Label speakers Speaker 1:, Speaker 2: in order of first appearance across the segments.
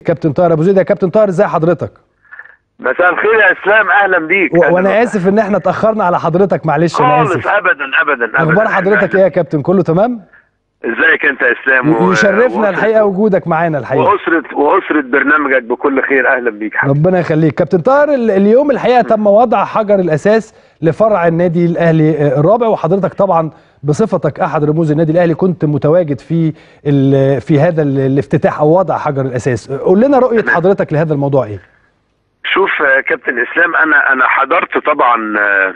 Speaker 1: كابتن طاهر ابو زيد يا كابتن طاهر ازي حضرتك
Speaker 2: مساء الخير يا اسلام اهلا بيك
Speaker 1: و-
Speaker 2: أهلاً
Speaker 1: وانا
Speaker 2: وسهلاً.
Speaker 1: اسف ان احنا اتاخرنا على حضرتك معلش انا
Speaker 2: خالص
Speaker 1: اسف
Speaker 2: ابدا ابدا ابدا
Speaker 1: اخبار حضرتك ايه يا كابتن كله تمام
Speaker 2: ازيك انت يا اسلام و-
Speaker 1: يشرفنا
Speaker 2: وأسرة-
Speaker 1: الحقيقه وجودك معانا الحقيقه
Speaker 2: واسره واسره برنامجك بكل خير اهلا بيك حبيبي
Speaker 1: ربنا يخليك كابتن طاهر ال- اليوم الحقيقه تم وضع حجر الاساس لفرع النادي الاهلي آه، الرابع وحضرتك طبعا بصفتك احد رموز النادي الاهلي كنت متواجد في ال- في هذا ال- الافتتاح او وضع حجر الاساس قول لنا رؤيه حضرتك لهذا الموضوع ايه
Speaker 2: شوف آه، كابتن اسلام انا انا حضرت طبعا آه،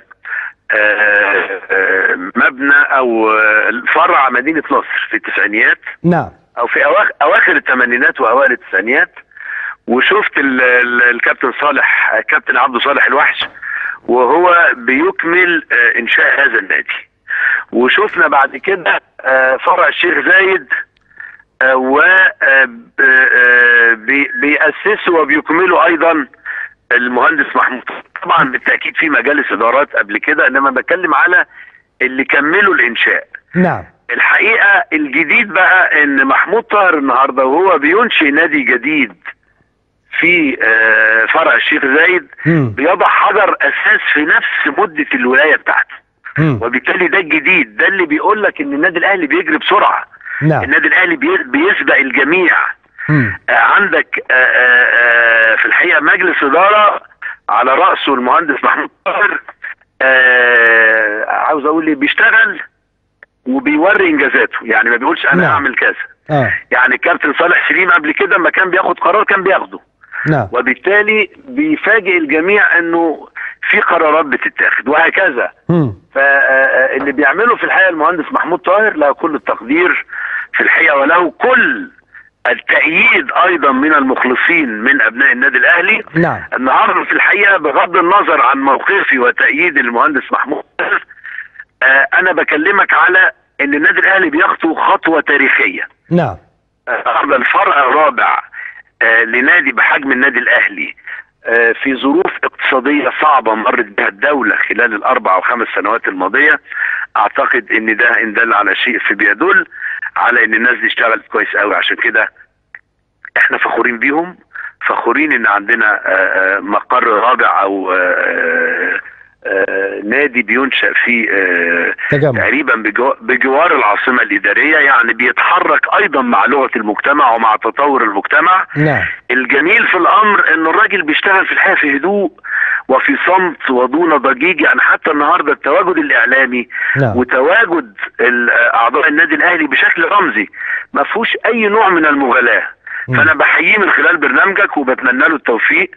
Speaker 2: آه، آه، مبنى او آه، فرع مدينه نصر في التسعينيات
Speaker 1: نعم
Speaker 2: او في أواخ- اواخر الثمانينات واوائل التسعينيات وشفت ال- ال- الكابتن صالح الكابتن عبد صالح الوحش وهو بيكمل آه، انشاء هذا النادي وشفنا بعد كده آه، فرع الشيخ زايد آه، و آه، ب- آه، بي- بيأسسوا وبيكملوا ايضا المهندس محمود طبعا بالتاكيد في مجالس ادارات قبل كده انما بتكلم على اللي كملوا الانشاء
Speaker 1: نعم
Speaker 2: الحقيقه الجديد بقى ان محمود طاهر النهارده وهو بينشئ نادي جديد في آه، فرع الشيخ زايد
Speaker 1: مم.
Speaker 2: بيضع حجر اساس في نفس مده الولايه بتاعته
Speaker 1: مم.
Speaker 2: وبالتالي ده الجديد ده اللي بيقول لك ان النادي الاهلي بيجري بسرعه
Speaker 1: نعم
Speaker 2: النادي الاهلي بي- بيسبق الجميع
Speaker 1: مم.
Speaker 2: آه، عندك آه، آه، آه، في الحقيقه مجلس اداره على راسه المهندس محمود طاهر آه، عاوز اقول ايه بيشتغل وبيوري انجازاته يعني ما بيقولش انا
Speaker 1: نعم.
Speaker 2: هعمل كذا
Speaker 1: اه
Speaker 2: يعني كابتن صالح سليم قبل كده ما كان بياخد قرار كان بياخده
Speaker 1: نعم
Speaker 2: وبالتالي بيفاجئ الجميع انه في قرارات بتتاخد وهكذا
Speaker 1: مم.
Speaker 2: فاللي بيعمله في الحقيقه المهندس محمود طاهر له كل التقدير في الحقيقه وله كل التأييد ايضا من المخلصين من ابناء النادي الاهلي
Speaker 1: نعم
Speaker 2: النهارده في الحقيقه بغض النظر عن موقفي وتأييد المهندس محمود طاهر آه، انا بكلمك على ان النادي الاهلي بيخطو خطوه تاريخيه
Speaker 1: نعم
Speaker 2: النهارده الفرع الرابع آه، لنادي بحجم النادي الاهلي آه، في ظروف اقتصاديه صعبه مرت بها الدوله خلال الاربع او خمس سنوات الماضيه اعتقد ان ده ان دل على شيء فبيدل على ان الناس دي اشتغلت كويس قوي عشان كده احنا فخورين بيهم فخورين ان عندنا آه، آه، مقر رابع او آه، آه، نادي بينشأ في آه،
Speaker 1: تجمع
Speaker 2: تقريبا بجو- بجوار العاصمه الاداريه يعني بيتحرك ايضا مع لغه المجتمع ومع تطور المجتمع
Speaker 1: نعم
Speaker 2: الجميل في الامر ان الراجل بيشتغل في الحياه في هدوء وفي صمت ودون ضجيج يعني حتى النهارده التواجد الاعلامي
Speaker 1: نعم
Speaker 2: وتواجد ال- اعضاء النادي الاهلي بشكل رمزي ما فيهوش اي نوع من المغالاه
Speaker 1: مم.
Speaker 2: فانا بحييه من خلال برنامجك وبتمنى له التوفيق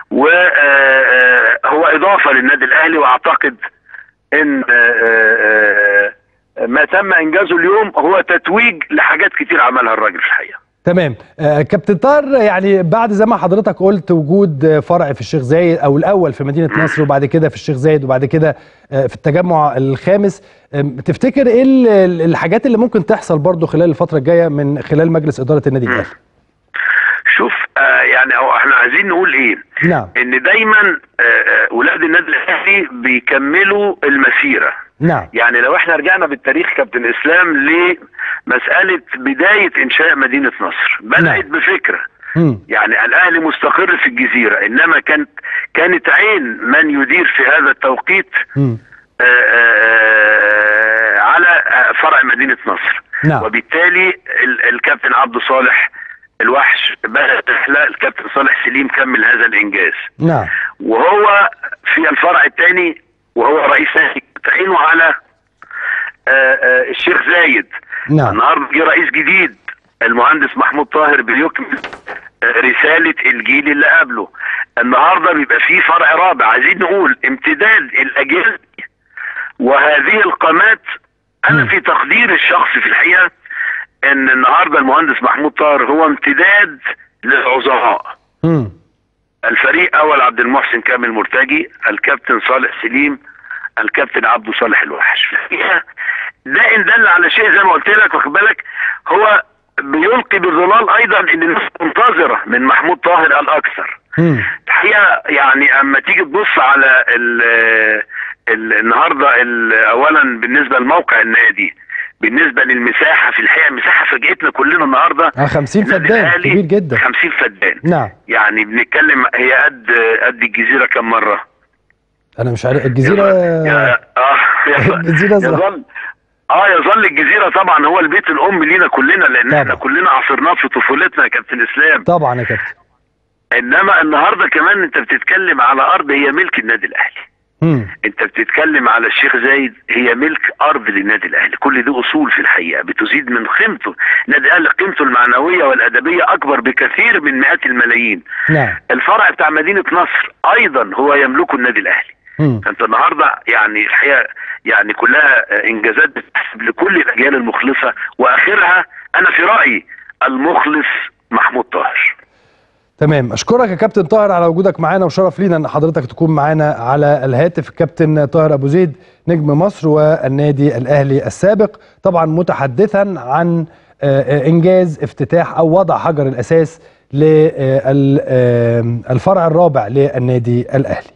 Speaker 2: وهو اضافه للنادي الاهلي واعتقد ان آه، آه، ما تم انجازه اليوم هو تتويج لحاجات كتير عملها الراجل في الحقيقه
Speaker 1: تمام آه كابتن طاهر يعني بعد زي ما حضرتك قلت وجود آه، فرع في الشيخ زايد او الاول في مدينه نصر وبعد كده في الشيخ زايد وبعد كده آه في التجمع الخامس آم، تفتكر ايه ال- ال- الحاجات اللي ممكن تحصل برضو خلال الفتره الجايه من خلال مجلس اداره النادي الاهلي
Speaker 2: شوف آه يعني هو احنا عايزين نقول ايه
Speaker 1: نعم
Speaker 2: ان دايما آه، آه، ولاد النادي الاهلي بيكملوا المسيره
Speaker 1: نعم
Speaker 2: يعني لو احنا رجعنا بالتاريخ كابتن اسلام لمساله بدايه انشاء مدينه نصر بدات
Speaker 1: نعم.
Speaker 2: بفكره
Speaker 1: مم.
Speaker 2: يعني الاهلي مستقر في الجزيره انما كانت كانت عين من يدير في هذا التوقيت
Speaker 1: مم.
Speaker 2: آه، آه، على آه، فرع مدينه نصر
Speaker 1: نعم
Speaker 2: وبالتالي ال- الكابتن عبد صالح الوحش بدأت رحله الكابتن صالح سليم كمل هذا الانجاز
Speaker 1: نعم
Speaker 2: وهو في الفرع الثاني وهو رئيس نادي عينه على آه، آه، الشيخ زايد
Speaker 1: نعم
Speaker 2: النهارده جه رئيس جديد المهندس محمود طاهر بيكمل آه، رساله الجيل اللي قبله النهارده بيبقى في فرع رابع عايزين نقول امتداد الاجيال وهذه القامات انا
Speaker 1: مم.
Speaker 2: في تقدير الشخصي في الحقيقه ان النهارده المهندس محمود طاهر هو امتداد للعظماء
Speaker 1: مم.
Speaker 2: الفريق اول عبد المحسن كامل مرتجي الكابتن صالح سليم الكابتن عبده صالح الوحش الحقيقة ده ان دل على شيء زي ما قلت لك واخد بالك هو بيلقي بالظلال ايضا ان الناس منتظره من محمود طاهر الاكثر
Speaker 1: مم.
Speaker 2: الحقيقه يعني اما تيجي تبص على ال ال النهارده ال اولا بالنسبه لموقع النادي بالنسبه للمساحه في الحقيقه المساحه فاجئتنا كلنا النهارده
Speaker 1: اه 50
Speaker 2: النادي
Speaker 1: فدان
Speaker 2: الأهلي
Speaker 1: كبير جدا
Speaker 2: 50 فدان
Speaker 1: نعم
Speaker 2: يعني بنتكلم هي قد قد الجزيره كم مره
Speaker 1: انا مش عارف الجزيره
Speaker 2: يا اه يظل-
Speaker 1: الجزيرة صح.
Speaker 2: يظل اه يظل الجزيره طبعا هو البيت الام لينا كلنا لان
Speaker 1: طبعا.
Speaker 2: احنا كلنا عاصرناه في طفولتنا يا كابتن اسلام
Speaker 1: طبعا يا كابتن
Speaker 2: انما النهارده كمان انت بتتكلم على ارض هي ملك النادي الاهلي
Speaker 1: مم.
Speaker 2: انت بتتكلم على الشيخ زايد هي ملك ارض للنادي الاهلي كل دي اصول في الحقيقه بتزيد من قيمته النادي الاهلي قيمته المعنويه والادبيه اكبر بكثير من مئات الملايين
Speaker 1: نعم
Speaker 2: الفرع بتاع مدينه نصر ايضا هو يملكه النادي الاهلي
Speaker 1: مم.
Speaker 2: فانت النهارده يعني الحقيقه يعني كلها انجازات بتحسب لكل الاجيال المخلصه واخرها انا في رايي المخلص محمود طاهر
Speaker 1: تمام اشكرك يا كابتن طاهر على وجودك معانا وشرف لينا ان حضرتك تكون معانا على الهاتف الكابتن طاهر ابو زيد نجم مصر والنادي الاهلي السابق طبعا متحدثا عن آه، آه، انجاز افتتاح او وضع حجر الاساس للفرع الرابع للنادي الاهلي